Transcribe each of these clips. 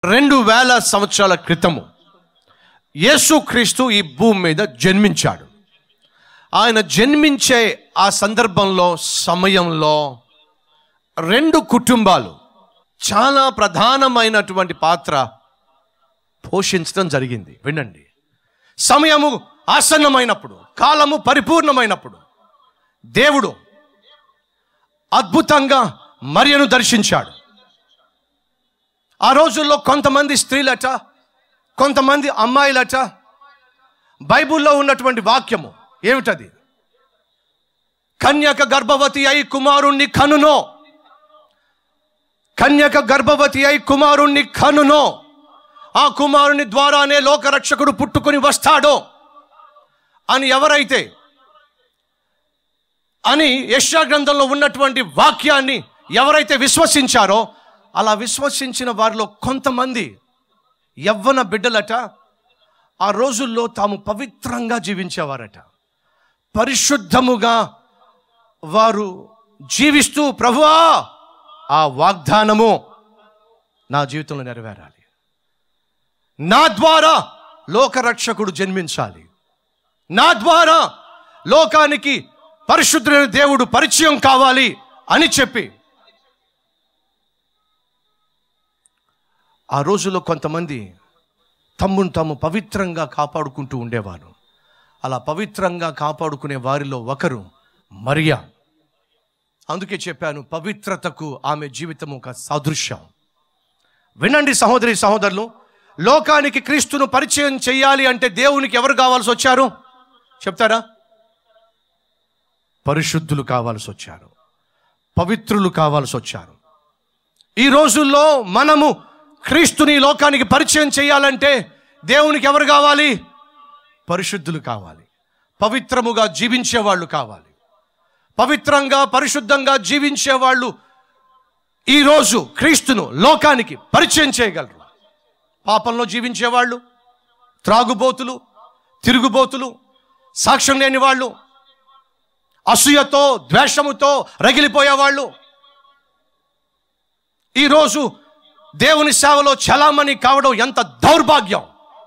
రెండు వేల సంవత్సరాల క్రితము యేసుక్రీస్తు ఈ భూమి మీద జన్మించాడు ఆయన జన్మించే ఆ సందర్భంలో సమయంలో రెండు కుటుంబాలు చాలా ప్రధానమైనటువంటి పాత్ర పోషించడం జరిగింది వినండి సమయము ఆసన్నమైనప్పుడు కాలము పరిపూర్ణమైనప్పుడు దేవుడు అద్భుతంగా మరియను దర్శించాడు ఆ రోజుల్లో కొంతమంది స్త్రీలట కొంతమంది అమ్మాయిలట బైబిల్లో ఉన్నటువంటి వాక్యము ఏమిటది కన్యక గర్భవతి అయి కుమారుణ్ణి కనునో కన్యక గర్భవతి అయి కుమారుణ్ణి కనునో ఆ కుమారుని ద్వారానే లోకరక్షకుడు పుట్టుకొని వస్తాడో అని ఎవరైతే అని యశా గ్రంథంలో ఉన్నటువంటి వాక్యాన్ని ఎవరైతే విశ్వసించారో అలా విశ్వసించిన వారిలో కొంతమంది యవ్వన బిడ్డలట ఆ రోజుల్లో తాము పవిత్రంగా జీవించేవారట పరిశుద్ధముగా వారు జీవిస్తూ ప్రభువా ఆ వాగ్దానము నా జీవితంలో నెరవేరాలి నా ద్వారా లోకరక్షకుడు జన్మించాలి నా ద్వారా లోకానికి పరిశుద్ధులైన దేవుడు పరిచయం కావాలి అని చెప్పి ఆ రోజుల్లో కొంతమంది తమ్మును తాము పవిత్రంగా కాపాడుకుంటూ ఉండేవారు అలా పవిత్రంగా కాపాడుకునే వారిలో ఒకరు మరియా అందుకే చెప్పాను పవిత్రతకు ఆమె జీవితం ఒక సాదృశ్యం వినండి సహోదరి సహోదరులు లోకానికి క్రీస్తును పరిచయం చేయాలి అంటే దేవునికి ఎవరు కావాల్సి వచ్చారు చెప్తారా పరిశుద్ధులు కావాల్సి వచ్చారు పవిత్రులు కావాల్సి వచ్చారు ఈ రోజుల్లో మనము క్రీస్తుని లోకానికి పరిచయం చేయాలంటే దేవునికి ఎవరు కావాలి పరిశుద్ధులు కావాలి పవిత్రముగా జీవించే వాళ్ళు కావాలి పవిత్రంగా పరిశుద్ధంగా జీవించే వాళ్ళు ఈరోజు క్రీస్తును లోకానికి పరిచయం చేయగలరు పాపంలో జీవించేవాళ్ళు త్రాగుబోతులు తిరుగుబోతులు సాక్ష్యం లేని వాళ్ళు అసూయతో ద్వేషముతో రగిలిపోయేవాళ్ళు ఈరోజు దేవుని సేవలో చలామణి కావడం ఎంత దౌర్భాగ్యం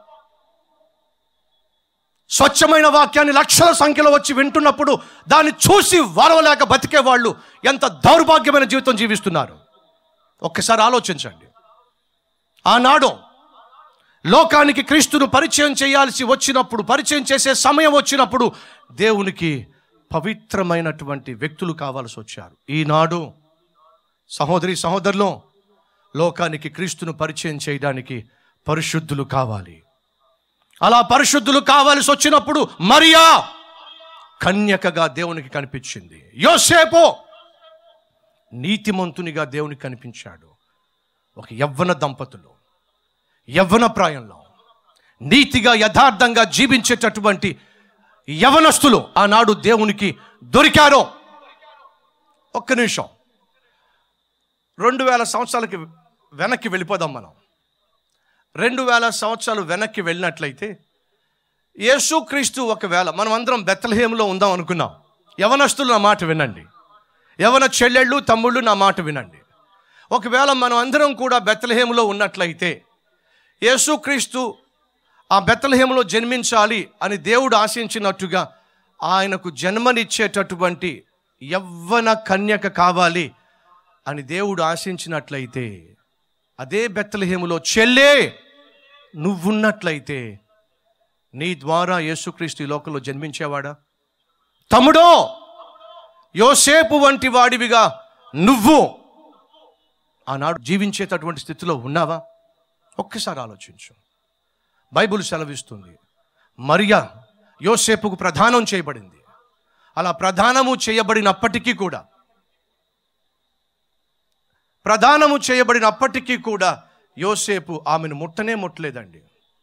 స్వచ్ఛమైన వాక్యాన్ని లక్షల సంఖ్యలో వచ్చి వింటున్నప్పుడు దాన్ని చూసి వరవలేక బతికే వాళ్ళు ఎంత దౌర్భాగ్యమైన జీవితం జీవిస్తున్నారు ఒక్కసారి ఆలోచించండి ఆనాడు లోకానికి క్రీస్తును పరిచయం చేయాల్సి వచ్చినప్పుడు పరిచయం చేసే సమయం వచ్చినప్పుడు దేవునికి పవిత్రమైనటువంటి వ్యక్తులు కావాల్సి వచ్చారు ఈనాడు సహోదరి సహోదరులు లోకానికి క్రీస్తును పరిచయం చేయడానికి పరిశుద్ధులు కావాలి అలా పరిశుద్ధులు కావాల్సి వచ్చినప్పుడు మరియా కన్యకగా దేవునికి కనిపించింది యోసేపు నీతిమంతునిగా దేవునికి కనిపించాడు ఒక యవ్వన దంపతులు యవ్వన ప్రాయంలో నీతిగా యథార్థంగా జీవించేటటువంటి యవనస్తులు ఆనాడు దేవునికి దొరికారో ఒక్క నిమిషం రెండు వేల సంవత్సరాలకి వెనక్కి వెళ్ళిపోదాం మనం రెండు వేల సంవత్సరాలు వెనక్కి వెళ్ళినట్లయితే యేసుక్రీస్తు ఒకవేళ మనం అందరం బెత్తలహేములో ఉందాం అనుకున్నాం యవనస్తులు నా మాట వినండి యవన చెల్లెళ్ళు తమ్ముళ్ళు నా మాట వినండి ఒకవేళ మనం అందరం కూడా బెత్తలహేములో ఉన్నట్లయితే యేసుక్రీస్తు ఆ బెత్తలహేములో జన్మించాలి అని దేవుడు ఆశించినట్టుగా ఆయనకు జన్మనిచ్చేటటువంటి యవ్వన కన్యక కావాలి అని దేవుడు ఆశించినట్లయితే అదే బెత్తలహేములో చెల్లే నువ్వున్నట్లయితే నీ ద్వారా యేసుక్రీస్తు ఈ లోకంలో జన్మించేవాడా తమ్ముడో యోసేపు వంటి వాడివిగా నువ్వు ఆనాడు జీవించేటటువంటి స్థితిలో ఉన్నావా ఒక్కసారి ఆలోచించు బైబుల్ సెలవిస్తుంది మరియా యోసేపుకు ప్రధానం చేయబడింది అలా ప్రధానము చేయబడినప్పటికీ కూడా ప్రధానము చేయబడినప్పటికీ కూడా యోసేపు ఆమెను ముట్టనే ముట్టలేదండి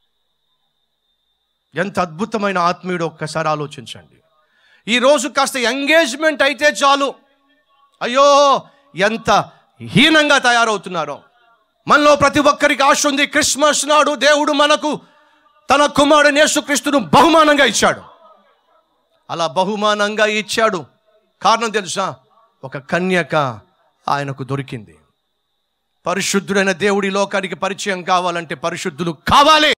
ఎంత అద్భుతమైన ఆత్మీయుడు ఒక్కసారి ఆలోచించండి ఈరోజు కాస్త ఎంగేజ్మెంట్ అయితే చాలు అయ్యో ఎంత హీనంగా తయారవుతున్నారో మనలో ప్రతి ఒక్కరికి ఆశ ఉంది క్రిస్మస్ నాడు దేవుడు మనకు తన కుమారుడు యేసుక్రీస్తును బహుమానంగా ఇచ్చాడు అలా బహుమానంగా ఇచ్చాడు కారణం తెలుసా ఒక కన్యక ఆయనకు దొరికింది పరిశుద్ధుడైన దేవుడి లోకానికి పరిచయం కావాలంటే పరిశుద్ధులు కావాలి